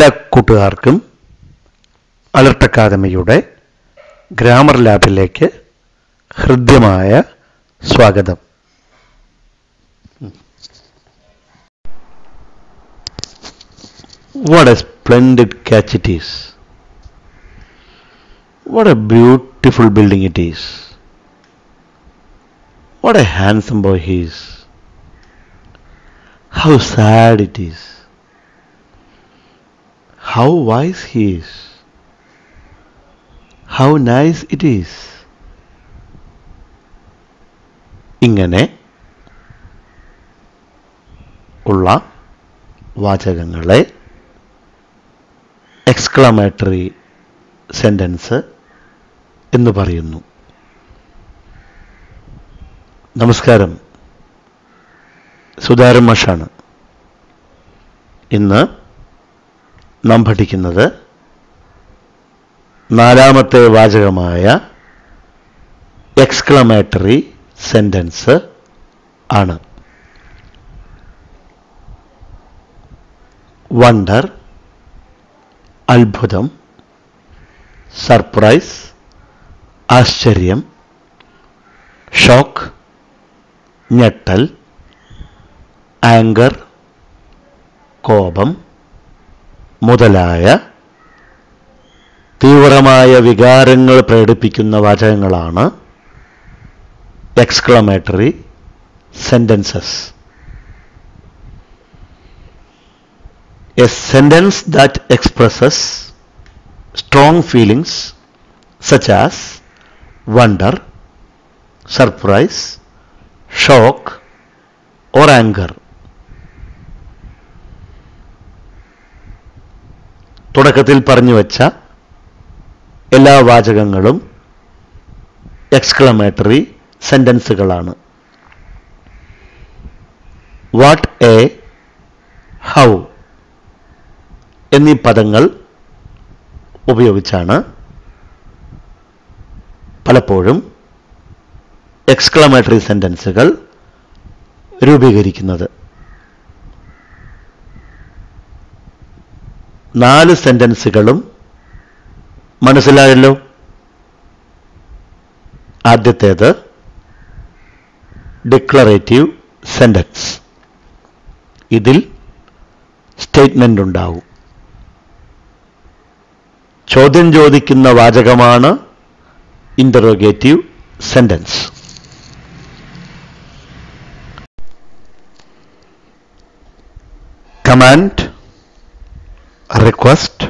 എല്ലാ കൂട്ടുകാർക്കും അലർട്ട് അക്കാദമിയുടെ ഗ്രാമർ ലാബിലേക്ക് ഹൃദ്യമായ സ്വാഗതം What a splendid catch it is. What a beautiful building it is. What a handsome boy he is. How sad it is. How wise he is. How nice it is. ഇങ്ങനെ ഉള്ള വാചകങ്ങളെ exclamatory sentence എന്ന് പറയുന്നു നമസ്കാരം സുധാരൻ മാഷാണ് ഇന്ന് നാം പഠിക്കുന്നത് നാലാമത്തെ വാചകമായ എക്സ്ക്ലമേറ്ററി സെൻറ്റൻസ് ആണ് വണ്ടർ അത്ഭുതം സർപ്രൈസ് ആശ്ചര്യം ഷോക്ക് ഞെട്ടൽ ആങ്കർ കോപം മുതലായ തീവ്രമായ വികാരങ്ങൾ പ്രകടിപ്പിക്കുന്ന വാചകങ്ങളാണ് exclamatory sentences a sentence that expresses strong feelings such as wonder, surprise, shock, or anger. തുടക്കത്തിൽ പറഞ്ഞു വച്ച എല്ലാ വാചകങ്ങളും എക്സ്ക്ലമേറ്ററി സെൻറ്റൻസുകളാണ് വാട്ട് എ ഹൗ എന്നീ പദങ്ങൾ ഉപയോഗിച്ചാണ് പലപ്പോഴും എക്സ്ക്ലമേറ്ററി സെൻറ്റൻസുകൾ രൂപീകരിക്കുന്നത് നാല് സെൻറ്റൻസുകളും മനസ്സിലായല്ലോ ആദ്യത്തേത് ഡിക്ലറേറ്റീവ് സെൻറ്റൻസ് ഇതിൽ സ്റ്റേറ്റ്മെൻ്റ് ഉണ്ടാവും ചോദ്യം ചോദിക്കുന്ന വാചകമാണ് interrogative sentence command request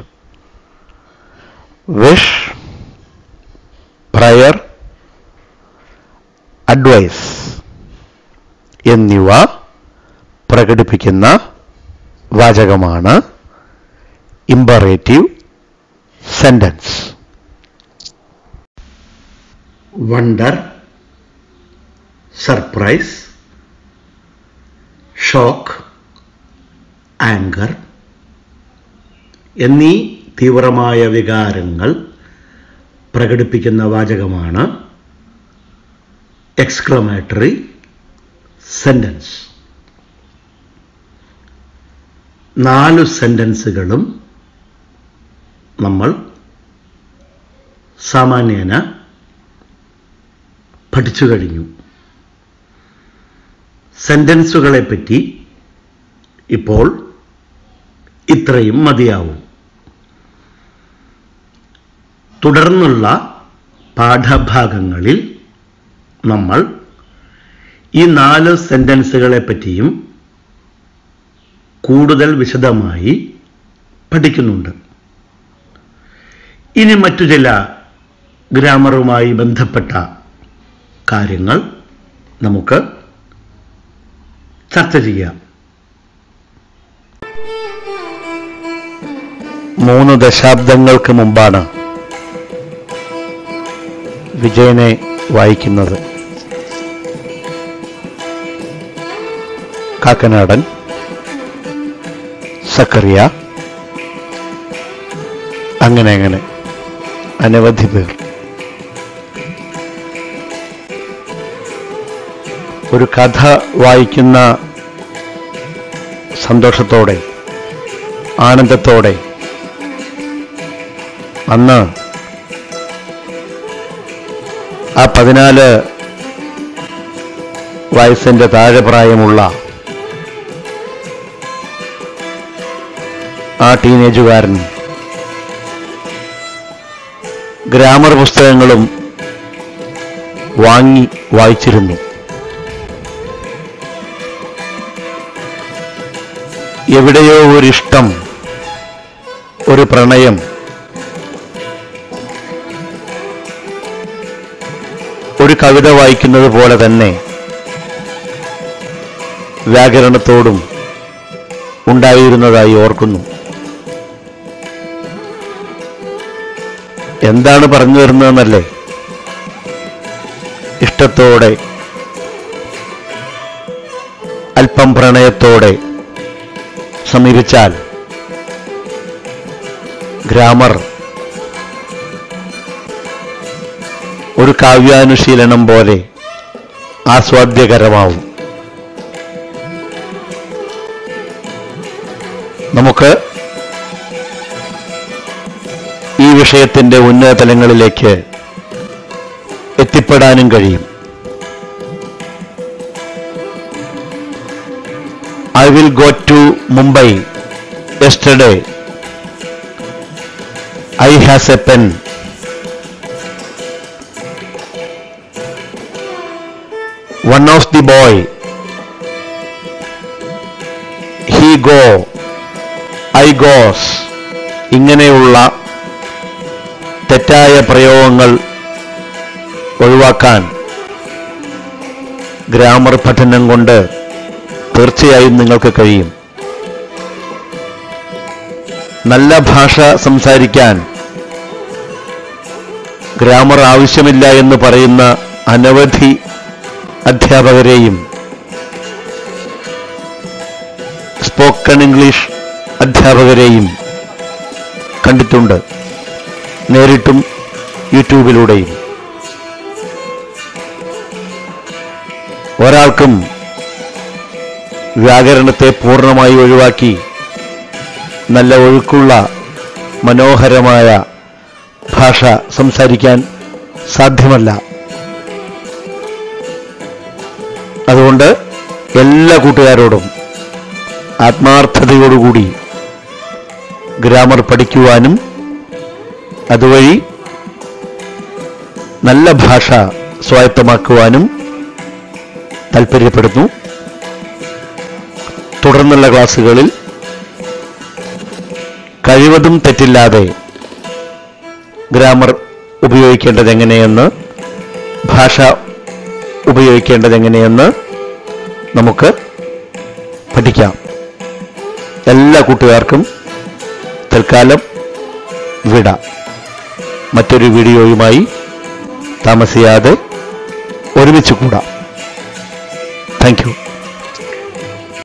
wish prayer advice എന്നിവ പ്രകടിപ്പിക്കുന്ന വാചകമാണ് imperative sentence wonder surprise shock anger എന്നീ തീവ്രമായ വികാരങ്ങൾ പ്രകടിപ്പിക്കുന്ന വാചകമാണ് എക്സ്ക്ലമേറ്ററി സെൻറ്റൻസ് നാലു സെൻറ്റൻസുകളും നമ്മൾ സാമാന്യേന പഠിച്ചു കഴിഞ്ഞു സെൻറ്റൻസുകളെ പറ്റി ഇപ്പോൾ ഇത്രയും മതിയാവും തുടർന്നുള്ള പാഠഭാഗങ്ങളിൽ നമ്മൾ ഈ നാല് സെൻറ്റൻസുകളെ പറ്റിയും കൂടുതൽ വിശദമായി പഠിക്കുന്നുണ്ട് ഇനി മറ്റു ചില ഗ്രാമറുമായി ബന്ധപ്പെട്ട കാര്യങ്ങൾ നമുക്ക് ചർച്ച ചെയ്യാം മൂന്ന് ദശാബ്ദങ്ങൾക്ക് മുമ്പാണ് വിജയനെ വായിക്കുന്നത് കാക്കനാടൻ സക്കറിയ അങ്ങനെ അങ്ങനെ അനവധി പേർ ഒരു കഥ വായിക്കുന്ന സന്തോഷത്തോടെ ആനന്ദത്തോടെ അന്ന് ആ പതിനാല് വയസ്സിന്റെ താഴെ പ്രായമുള്ള ആ ടീനേജുകാരൻ ഗ്രാമർ പുസ്തകങ്ങളും വാങ്ങി വായിച്ചിരുന്നു എവിടെയോ ഒരിഷ്ടം ഒരു പ്രണയം ഒരു കവിത വായിക്കുന്നത് പോലെ തന്നെ വ്യാകരണത്തോടും ഉണ്ടായിരുന്നതായി ഓർക്കുന്നു എന്താണ് പറഞ്ഞു വരുന്നതെന്നല്ലേ ഇഷ്ടത്തോടെ അല്പം പ്രണയത്തോടെ സമീപിച്ചാൽ ഗ്രാമർ ഒരു കാവ്യാനുശീലനം പോലെ ആസ്വാദ്യകരമാവും നമുക്ക് ഈ വിഷയത്തിന്റെ ഉന്നത തലങ്ങളിലേക്ക് എത്തിപ്പെടാനും കഴിയും I will go to Mumbai yesterday. I has a pen. One of the boy. He go. I goes. ഇങ്ങനെയുള്ള തെറ്റായ പ്രയോഗങ്ങൾ ഒഴിവാക്കാൻ ഗ്രാമർ പഠനം കൊണ്ട് തീർച്ചയായും നിങ്ങൾക്ക് കഴിയും നല്ല ഭാഷ സംസാരിക്കാൻ ഗ്രാമർ ആവശ്യമില്ല എന്ന് പറയുന്ന അനവധി അധ്യാപകരെയും സ്പോക്കൺ ഇംഗ്ലീഷ് അധ്യാപകരെയും കണ്ടിട്ടുണ്ട് നേരിട്ടും യൂട്യൂബിലൂടെയും ഒരാൾക്കും വ്യാകരണത്തെ പൂർണ്ണമായി ഒഴിവാക്കി നല്ല ഒഴുക്കുള്ള മനോഹരമായ ഭാഷ സംസാരിക്കാൻ സാധ്യമല്ല അതുകൊണ്ട് എല്ലാ കൂട്ടുകാരോടും ആത്മാർത്ഥതയോടുകൂടി ഗ്രാമർ പഠിക്കുവാനും അതുവഴി നല്ല ഭാഷ സ്വായത്തമാക്കുവാനും താല്പര്യപ്പെടുന്നു തുടർന്നുള്ള ക്ലാസ്സുകളിൽ കഴിവതും തെറ്റില്ലാതെ ഗ്രാമർ ഉപയോഗിക്കേണ്ടത് എങ്ങനെയെന്ന് ഭാഷ ഉപയോഗിക്കേണ്ടത് എങ്ങനെയെന്ന് നമുക്ക് പഠിക്കാം എല്ലാ കൂട്ടുകാർക്കും തൽക്കാലം വിട മറ്റൊരു വീഡിയോയുമായി താമസിയാതെ ഒരുമിച്ച് കൂടാം താങ്ക് യു